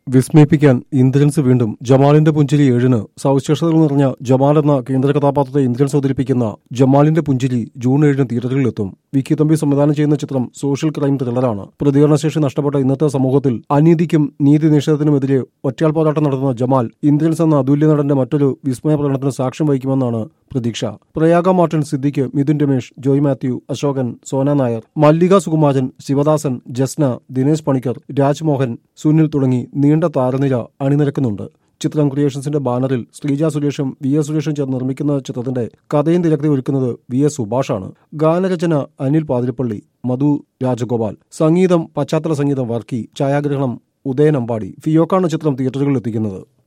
വിസ്മയിപ്പിക്കാൻ ഇന്ദ്രൻസ് വീണ്ടും ജമാലിന്റെ പുഞ്ചിരി ഏഴിന് സവിശേഷതകൾ നിറഞ്ഞ ജമാൽ എന്ന കേന്ദ്ര കഥാപാത്രത്തെ ഇന്ദ്രൻസ് അവതരിപ്പിക്കുന്ന ജമാലിന്റെ പുഞ്ചിരി ജൂൺ ഏഴിന് തിയേറ്ററിലെത്തും വിക്കി തമ്പി സംവിധാനം ചെയ്യുന്ന ചിത്രം സോഷ്യൽ ക്രൈം ത്രില്ലറാണ് പ്രതികരണശേഷി നഷ്ടപ്പെട്ട ഇന്നത്തെ സമൂഹത്തിൽ അനീതിക്കും നീതി നിഷേധത്തിനുമെതിരെ ഒറ്റയാൾ പോരാട്ടം നടത്തുന്ന ജമാൽ ഇന്ദ്രൻസ് എന്ന അതുല്യ നടന്റെ മറ്റൊരു വിസ്മയ പ്രകടനത്തിന് സാക്ഷ്യം വഹിക്കുമെന്നാണ് പ്രതീക്ഷ പ്രയാഗ മാർട്ടിൻ സിദ്ദിഖ് മിഥുൻ രമേശ് ജോയ് മാത്യു അശോകൻ സോന നായർ മല്ലിക സുകുമാരൻ ശിവദാസൻ ജസ്ന ദിനേശ് പണിക്കർ രാജ്മോഹൻ സുനിൽ തുടങ്ങി നീണ്ട താരനിര അണിനിരക്കുന്നുണ്ട് ചിത്രം ക്രിയേഷൻസിന്റെ ബാനറിൽ ശ്രീജ സുരേഷും വി എസ് സുരേഷും ചേർന്ന് നിർമ്മിക്കുന്ന ചിത്രത്തിന്റെ കഥയും തിരക്കഥ ഒരുക്കുന്നത് വി എസ് സുഭാഷാണ് ഗാനരചന അനിൽ പാതിരപ്പള്ളി മധു രാജഗോപാൽ സംഗീതം പശ്ചാത്തല സംഗീതം വർക്കി ഛായാഗ്രഹണം ഉദയൻ അമ്പാടി ഫിയോക്കാണ് ചിത്രം തിയേറ്ററുകളിൽ എത്തിക്കുന്നത്